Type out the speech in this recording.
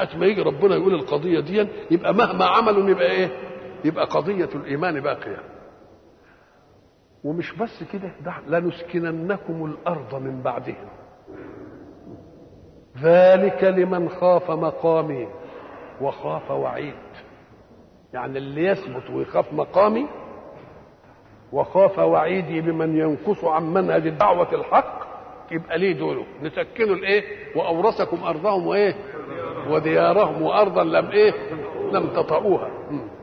ساعة ما يجي ربنا يقول القضية دي يبقى مهما عملوا يبقى ايه يبقى قضية الإيمان باقية ومش بس كده ده لنسكننكم الأرض من بعدهم ذلك لمن خاف مقامي وخاف وعيد يعني اللي يثبت ويخاف مقامي وخاف وعيدي بمن ينقص عن منهج دعوة الحق يبقى ليه دوله نسكنوا الايه واورثكم ارضهم وايه وديارهم وارضا لم ايه لم تطئوها